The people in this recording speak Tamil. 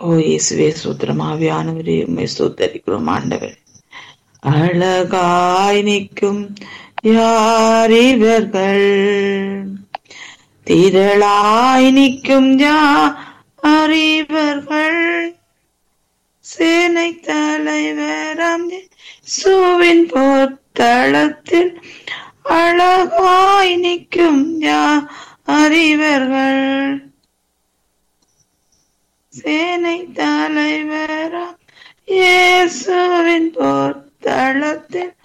ஓ இயேசுவே சூத்திரமாவியானவரே உண்மை சூத்தரிக்கிறோம் ஆண்டவர் அழகாய் நிற்கும் யார் இவர்கள் திரளாய் நிற்கும் யார் இவர்கள் சேனை தலைவரம் சுவின் போர்த்தளத்தில் அழகாய் நிற்கும் யார் இவர்கள் சேனை தலைவரம் இயேசுவின் போர்த்தளத்தில்